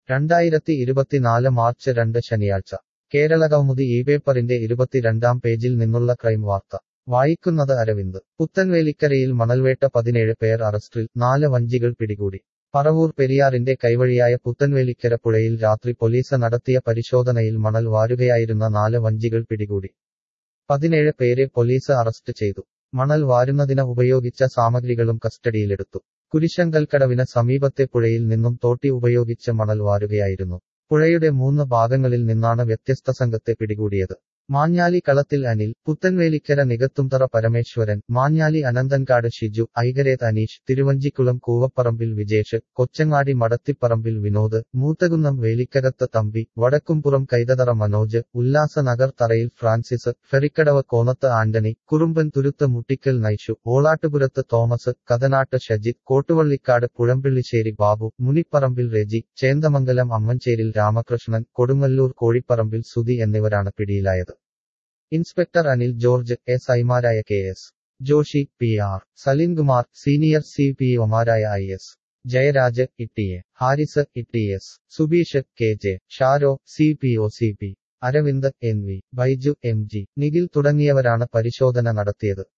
രണ്ടായിരത്തി ഇരുപത്തിനാല് മാർച്ച് രണ്ട് ശനിയാഴ്ച കേരള കൗമുദി ഈ പേപ്പറിന്റെ ഇരുപത്തിരണ്ടാം പേജിൽ നിന്നുള്ള ക്രൈം വാർത്ത വായിക്കുന്നത് അരവിന്ദ് പുത്തൻവേലിക്കരയിൽ മണൽവേട്ട പതിനേഴ് പേർ അറസ്റ്റിൽ നാല് വഞ്ചികൾ പിടികൂടി പറവൂർ പെരിയാറിന്റെ കൈവഴിയായ പുത്തൻവേലിക്കര പുഴയിൽ രാത്രി പോലീസ് നടത്തിയ പരിശോധനയിൽ മണൽ വാരുകയായിരുന്ന നാല് വഞ്ചികൾ പിടികൂടി പതിനേഴ് പേരെ പോലീസ് അറസ്റ്റ് ചെയ്തു മണൽ വാരുന്നതിന് ഉപയോഗിച്ച സാമഗ്രികളും കസ്റ്റഡിയിലെടുത്തു കുരിശങ്കൽക്കടവിന് സമീപത്തെ പുഴയിൽ നിന്നും തോട്ടി ഉപയോഗിച്ച് മണൽ വാരുകയായിരുന്നു പുഴയുടെ മൂന്ന് ഭാഗങ്ങളിൽ നിന്നാണ് വ്യത്യസ്ത സംഘത്തെ പിടികൂടിയത് മാഞ്ഞാലി കളത്തിൽ അനിൽ പുത്തൻവേലിക്കര നികത്തുംതറ പരമേശ്വരൻ മാഞ്ഞാലി അനന്തൻകാട് ഷിജു ഐകരേത് അനീഷ് തിരുവഞ്ചിക്കുളം കൂവപ്പറമ്പിൽ വിജേഷ് കൊച്ചങ്ങാടി മടത്തിപ്പറമ്പിൽ വിനോദ് മൂത്തകുന്നം വേലിക്കകത്ത് തമ്പി വടക്കുംപുറം കൈതതറ മനോജ് ഉല്ലാസനഗർ തറയിൽ Francis Ferrykadavu Konath Antony Kurumban Thuruthu Muttikkal Naishu Olattupurath Thomas Kathanatt Shajith Kottuvallikkad Puzhampillissery Babu മുനിപ്പറമ്പിൽ രജി ചേന്ദമംഗലം അമ്മഞ്ചേരിൽ രാമകൃഷ്ണൻ കൊടുങ്ങല്ലൂർ കോഴിപ്പറമ്പിൽ സുധി എന്നിവരാണ് പിടിയിലായത് ഇൻസ്പെക്ടർ അനിൽ ജോർജ് എസ് ഐമാരായ K S Joshi P R Salimkumar senior C P ഒമാരായ I S Jayaraj E A Haris E S Subeesh K J Sharo C P O C P Aravind N V Baiju M G Nikhil തുടങ്ങിയവരാണ് പരിശോധന നടത്തിയത്